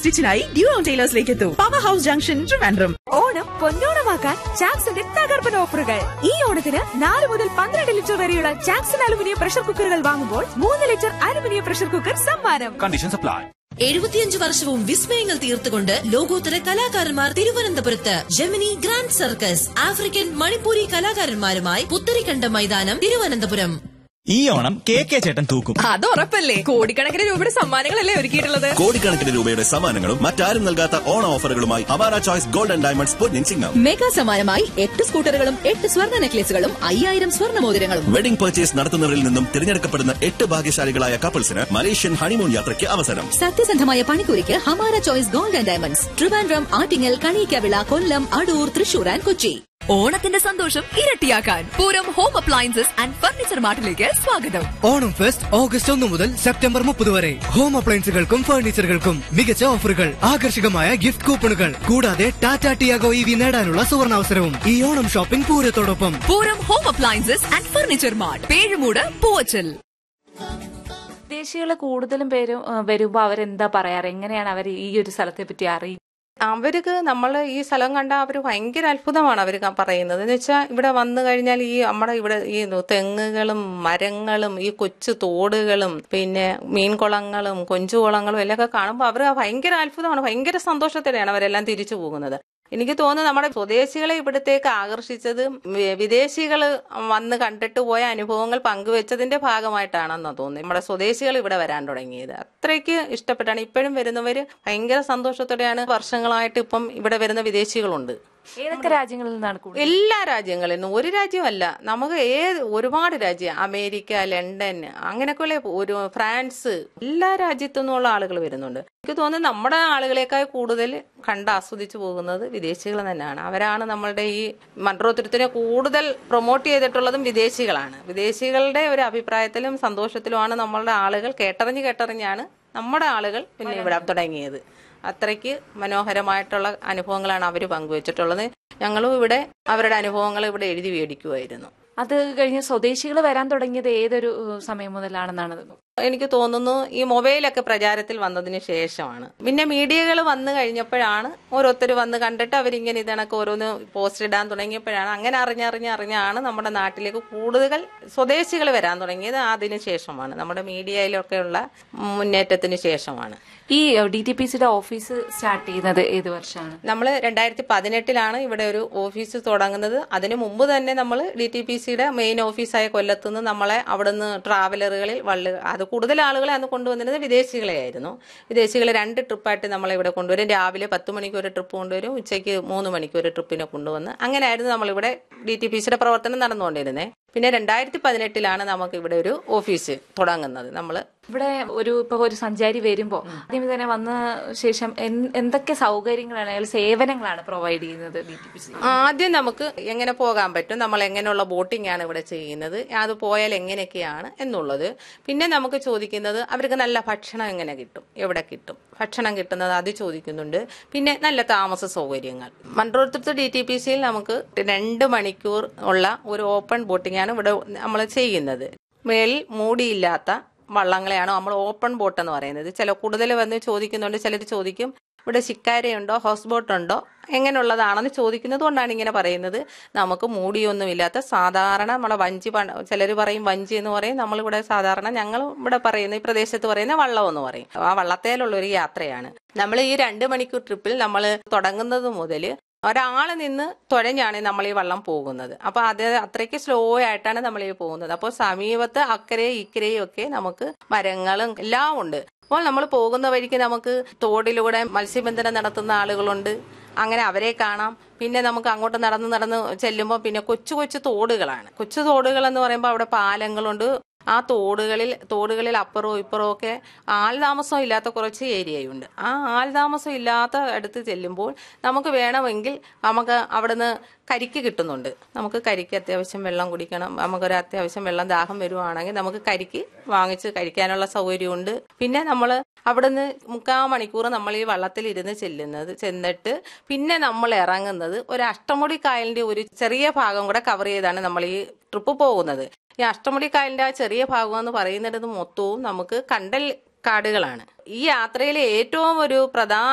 സ്റ്റിച്ചിനായി ഡ്യൂറോൺ ടൈലേഴ്സിലേക്ക് എത്തൂ power house junction Trivandrum Onam പൊന്നോണമാക്കാൻ ചാക്സിന്റെ തകർപ്പൻ ഓഫറുകൾ ഈ ഓണത്തിന് നാല് മുതൽ പന്ത്രണ്ട് ലിറ്റർ വരെയുള്ള ചാക്സൺ അലുമിനിയം പ്രഷർ കുക്കറുകൾ വാങ്ങുമ്പോൾ മൂന്ന് ലിറ്റർ അലുമിനിയം പ്രഷർ കുക്കർ സമ്മാനം Conditions apply. എഴുപത്തിയഞ്ച് വർഷവും വിസ്മയങ്ങൾ തീർത്തുകൊണ്ട് ലോകോത്തര കലാകാരന്മാർ തിരുവനന്തപുരത്ത് Gemini Grand Circus African Manipuri കലാകാരന്മാരുമായി പുത്തരിക്കണ്ട മൈതാനം തിരുവനന്തപുരം ഈ ഓണം കെ കെ ചേട്ടൻ തൂക്കും അത് ഉറപ്പല്ലേ കോടിക്കണക്കിന് രൂപയുടെ സമ്മാനങ്ങളല്ലേ ഒരുക്കിയിട്ടുള്ളത് കോടിക്കണക്കിന് രൂപയുടെ സമ്മാനങ്ങളും മറ്റാരും നൽകാത്ത ഓണ ഓഫറുകളുമായി അവാര ചോയ്സ് ഗോൾഡ് ആൻഡ് ഡയമണ്ട്സ് പൊന്നിൻ ചിഹ്നം മെഗാ സമ്മാനമായി എട്ട് സ്കൂട്ടറുകളും എട്ട് സ്വർണ്ണ നെക്ലേസുകളും അയ്യായിരം സ്വർണ്ണ മോതിരങ്ങളും വെഡിംഗ് പർച്ചേസ് നടത്തുന്നവരിൽ നിന്നും തിരഞ്ഞെടുക്കപ്പെടുന്ന എട്ട് ഭാഗ്യശാലികളായ കപ്പിൾസിന് മലേഷ്യൻ ഹണിമൂൺ യാത്രയ്ക്ക് അവസരം സത്യസന്ധമായ പണിക്കൂലിക്ക് Hamara choice gold and diamonds Trivandrum Attingal Kaniyikkavila Kollam Adoor Thrissur and Kochi ഓണത്തിന്റെ സന്തോഷം ഇരട്ടിയാക്കാൻ Pooram home appliances and furniture മാർട്ടിലേക്ക് സ്വാഗതം ഓണം ഫെസ്റ്റ് ഓഗസ്റ്റ് ഒന്ന് മുതൽ സെപ്റ്റംബർ മുപ്പത് വരെ ഹോം അപ്ലയൻസുകൾക്കും ഫർണിച്ചറുകൾക്കും മികച്ച ഓഫറുകൾ ആകർഷകമായ ഗിഫ്റ്റ് കൂപ്പണുകൾ കൂടാതെ ടാറ്റ ടിയാഗോ ഇ വി നേടാനുള്ള സുവർണാവസരവും ഈ ഓണം ഷോപ്പിംഗ് പൂരത്തോടൊപ്പം Pooram home appliances and furniture mart Pezhumoodu Poovachal വിദേശികള് കൂടുതലും പേരും ആ, വരുമ്പോ അവരെന്താ പറയാറ് എങ്ങനെയാണ് അവർ ഈ ഒരു സ്ഥലത്തെ പറ്റി അറിയുന്നത് അവർക്ക് നമ്മൾ ഈ സ്ഥലം കണ്ട അവർ ഭയങ്കര അത്ഭുതമാണ് അവർ പറയുന്നത് എന്ന് വെച്ചാൽ ഇവിടെ വന്നു കഴിഞ്ഞാൽ ഈ നമ്മുടെ ഇവിടെ ഈ തെങ്ങുകളും മരങ്ങളും ഈ കൊച്ചു തോടുകളും പിന്നെ മീൻകുളങ്ങളും കൊഞ്ചുകുളങ്ങളും എല്ലാം കാണുമ്പോൾ അവർ ഭയങ്കര അത്ഭുതമാണ് ഭയങ്കര സന്തോഷത്തോടെയാണ് അവരെല്ലാം തിരിച്ചു പോകുന്നത് എനിക്ക് തോന്നുന്നു നമ്മുടെ സ്വദേശികളെ ഇവിടത്തേക്ക് ആകർഷിച്ചത് വിദേശികൾ വന്ന് കണ്ടിട്ട് പോയ അനുഭവങ്ങൾ പങ്കുവെച്ചതിന്റെ ഭാഗമായിട്ടാണെന്ന് തോന്നുന്നു നമ്മുടെ സ്വദേശികൾ ഇവിടെ വരാൻ തുടങ്ങിയത് അത്രയ്ക്ക് ഇഷ്ടപ്പെട്ടാണ് ഇപ്പോഴും വരുന്നവർ ഭയങ്കര സന്തോഷത്തോടെയാണ് വർഷങ്ങളായിട്ട് ഇപ്പം ഇവിടെ വരുന്ന വിദേശികളുണ്ട് ഏതൊക്കെ രാജ്യങ്ങളിൽ നിന്നാണ് കൂടുതൽ എല്ലാ രാജ്യങ്ങളിൽ നിന്നും ഒരു രാജ്യമല്ല നമുക്ക് ഏത് ഒരുപാട് രാജ്യം അമേരിക്ക ലണ്ടൻ അങ്ങനെയൊക്കെയുള്ള ഒരു ഫ്രാൻസ് എല്ലാ രാജ്യത്തു നിന്നുള്ള ആളുകൾ വരുന്നുണ്ട് എനിക്ക് തോന്നുന്നു നമ്മുടെ ആളുകളെക്കാൾ കൂടുതൽ കണ്ട് ആസ്വദിച്ചു പോകുന്നത് വിദേശികൾ തന്നെയാണ് അവരാണ് നമ്മളുടെ ഈ മൺട്രോത്തുരത്തിനെ കൂടുതൽ പ്രൊമോട്ട് ചെയ്തിട്ടുള്ളതും വിദേശികളാണ് വിദേശികളുടെ ഒരു അഭിപ്രായത്തിലും സന്തോഷത്തിലുമാണ് നമ്മളുടെ ആളുകൾ കേട്ടറിഞ്ഞ് കേട്ടറിഞ്ഞാണ് നമ്മുടെ ആളുകൾ പിന്നെ ഇവിടെ തുടങ്ങിയത് അത്രയ്ക്ക് മനോഹരമായിട്ടുള്ള അനുഭവങ്ങളാണ് അവർ പങ്കുവച്ചിട്ടുള്ളത് ഞങ്ങളും ഇവിടെ അവരുടെ അനുഭവങ്ങൾ ഇവിടെ എഴുതി മേടിക്കുമായിരുന്നു അത് കഴിഞ്ഞ് സ്വദേശികൾ വരാൻ തുടങ്ങിയത് ഏതൊരു ഏഹ്, സമയം മുതലാണെന്നാണ് എനിക്ക് തോന്നുന്നു ഈ മൊബൈലൊക്കെ പ്രചാരത്തിൽ വന്നതിന് ശേഷമാണ് പിന്നെ മീഡിയകൾ വന്നു കഴിഞ്ഞപ്പോഴാണ് ഓരോരുത്തർ വന്ന് കണ്ടിട്ട് അവരിങ്ങനെ ഇതണക്ക് ഓരോന്ന് പോസ്റ്റ് ഇടാൻ തുടങ്ങിയപ്പോഴാണ് അങ്ങനെ അറിഞ്ഞറിഞ്ഞ് അറിഞ്ഞാണ് നമ്മുടെ നാട്ടിലേക്ക് കൂടുതൽ സ്വദേശികൾ വരാൻ തുടങ്ങിയത് അതിന് ശേഷമാണ് നമ്മുടെ മീഡിയയിലൊക്കെയുള്ള മുന്നേറ്റത്തിന് ശേഷമാണ് ഈ ഡി ടി പി സിയുടെ ഓഫീസ് സ്റ്റാർട്ട് ചെയ്യുന്നത് ഏത് വർഷമാണ് നമ്മൾ രണ്ടായിരത്തി പതിനെട്ടിലാണ് ഇവിടെ ഒരു ഓഫീസ് തുടങ്ങുന്നത് അതിനു മുമ്പ് തന്നെ നമ്മൾ ഡി ടി പി സിയുടെ മെയിൻ ഓഫീസായ കൊല്ലത്തുനിന്ന് നമ്മളെ അവിടുന്ന് ട്രാവലറുകളിൽ വള്ളി അത് കൂടുതൽ ആളുകളെ അന്ന് കൊണ്ടുവന്നിരുന്നത് വിദേശികളെ ആയിരുന്നു വിദേശികളെ രണ്ട് ട്രിപ്പായിട്ട് നമ്മളെ ഇവിടെ കൊണ്ടുവരും രാവിലെ പത്ത് മണിക്ക് ഒരു ട്രിപ്പ് കൊണ്ടുവരും ഉച്ചയ്ക്ക് മൂന്ന് മണിക്ക് ഒരു ട്രിപ്പിനെ കൊണ്ടുവന്ന് അങ്ങനെയായിരുന്നു നമ്മളിവിടെ ഡി ടി പി സിയുടെ പ്രവർത്തനം നടന്നുകൊണ്ടിരുന്നത് പിന്നെ രണ്ടായിരത്തി പതിനെട്ടിലാണ് നമുക്ക് ഇവിടെ ഒരു ഓഫീസ് തുടങ്ങുന്നത് നമ്മൾ ഇവിടെ ഒരു ഇപ്പൊ ഒരു സഞ്ചാരി വരുമ്പോ ആദ്യമേ തന്നെ വന്ന ശേഷം എൻ- എന്തൊക്കെ സൗകര്യങ്ങളാണ് അല്ലെങ്കിൽ സേവനങ്ങളാണ് പ്രൊവൈഡ് ചെയ്യുന്നത് ഡി ടി പി സി ആദ്യം നമുക്ക് എങ്ങനെ പോകാൻ പറ്റും നമ്മൾ എങ്ങനെയുള്ള ബോട്ടിംഗ് ആണ് ഇവിടെ ചെയ്യുന്നത് അത് പോയാൽ എങ്ങനെയൊക്കെയാണ് എന്നുള്ളത് പിന്നെ നമുക്ക് ചോദിക്കുന്നത് അവർക്ക് നല്ല ഭക്ഷണം എങ്ങനെ കിട്ടും എവിടെ കിട്ടും ഭക്ഷണം കിട്ടുന്നത് അത് ചോദിക്കുന്നുണ്ട് പിന്നെ നല്ല താമസ സൗകര്യങ്ങൾ മൺട്രോത്തുരുത്ത് ഡി ടി പി സിയിൽ നമുക്ക് രണ്ട് മണിക്കൂർ ഉള്ള ഒരു ഓപ്പൺ ബോട്ടിംഗ് ആണ് ഇവിടെ നമ്മൾ ചെയ്യുന്നത് മേളിൽ മൂടിയില്ലാത്ത വള്ളങ്ങളെയാണ് നമ്മൾ ഓപ്പൺ ബോട്ട് എന്ന് പറയുന്നത് ചില കൂടുതൽ വന്ന് ചോദിക്കുന്നുണ്ട് ചിലർ ചോദിക്കും ഇവിടെ ശിക്കാരയുണ്ടോ ഹൗസ് ബോട്ട് ഉണ്ടോ എങ്ങനെയുള്ളതാണെന്ന് ചോദിക്കുന്നത് കൊണ്ടാണ് ഇങ്ങനെ പറയുന്നത് നമുക്ക് മൂടിയൊന്നുമില്ലാത്ത സാധാരണ നമ്മളെ വഞ്ചി ചിലർ പറയും വഞ്ചി എന്ന് പറയും നമ്മളിവിടെ സാധാരണ ഞങ്ങൾ ഇവിടെ പറയുന്ന ഈ പ്രദേശത്ത് പറയുന്ന വള്ളം എന്ന് പറയും ആ വള്ളത്തേലുള്ള ഒരു യാത്രയാണ് നമ്മൾ ഈ രണ്ട് മണിക്കൂർ ട്രിപ്പിൽ നമ്മൾ തുടങ്ങുന്നത് മുതൽ ഒരാൾ നിന്ന് തുഴഞ്ഞാണ് നമ്മൾ ഈ വള്ളം പോകുന്നത് അപ്പൊ അത് അത്രയ്ക്ക് സ്ലോ ആയിട്ടാണ് നമ്മൾ ഈ പോകുന്നത് അപ്പോൾ സമീപത്ത് അക്കരെയും ഇക്കരെയും ഒക്കെ നമുക്ക് മരങ്ങളും എല്ലാം ഉണ്ട് അപ്പോൾ നമ്മൾ പോകുന്ന വഴിക്ക് നമുക്ക് തോടിലൂടെ മത്സ്യബന്ധനം നടത്തുന്ന ആളുകളുണ്ട് അങ്ങനെ അവരെ കാണാം പിന്നെ നമുക്ക് അങ്ങോട്ട് നടന്ന് നടന്ന് ചെല്ലുമ്പോൾ പിന്നെ കൊച്ചു കൊച്ചു തോടുകളാണ് കൊച്ചു തോടുകൾ എന്ന് പറയുമ്പോൾ അവിടെ പാലങ്ങളുണ്ട് ആ തോടുകളിൽ തോടുകളിൽ അപ്പുറവും ഇപ്പുറവും ഒക്കെ ആൾതാമസം ഇല്ലാത്ത കുറച്ച് ഏരിയയുണ്ട് ആ ആൾതാമസം ഇല്ലാത്ത അടുത്ത് ചെല്ലുമ്പോൾ നമുക്ക് വേണമെങ്കിൽ നമുക്ക് അവിടുന്ന് കരിക്ക് കിട്ടുന്നുണ്ട് നമുക്ക് കരിക്ക് അത്യാവശ്യം വെള്ളം കുടിക്കണം നമുക്കൊരു അത്യാവശ്യം വെള്ളം ദാഹം വരുവാണെങ്കിൽ നമുക്ക് കരിക്ക് വാങ്ങിച്ച് കഴിക്കാനുള്ള സൗകര്യമുണ്ട് പിന്നെ നമ്മൾ അവിടുന്ന് മുക്കാ മണിക്കൂർ നമ്മൾ ഈ വള്ളത്തിൽ ഇരുന്ന് ചെല്ലുന്നത് ചെന്നിട്ട് പിന്നെ നമ്മൾ ഇറങ്ങുന്നത് ഒരു അഷ്ടമുടി കായലിന്റെ ഒരു ചെറിയ ഭാഗം കൂടെ കവർ ചെയ്താണ് നമ്മൾ ഈ ട്രിപ്പ് പോകുന്നത് ഈ അഷ്ടമുടി കായലിന്റെ ആ ചെറിയ ഭാഗം എന്ന് പറയുന്നത് മൊത്തവും നമുക്ക് കണ്ടൽ കാടുകളാണ് ഈ യാത്രയിലെ ഏറ്റവും ഒരു പ്രധാന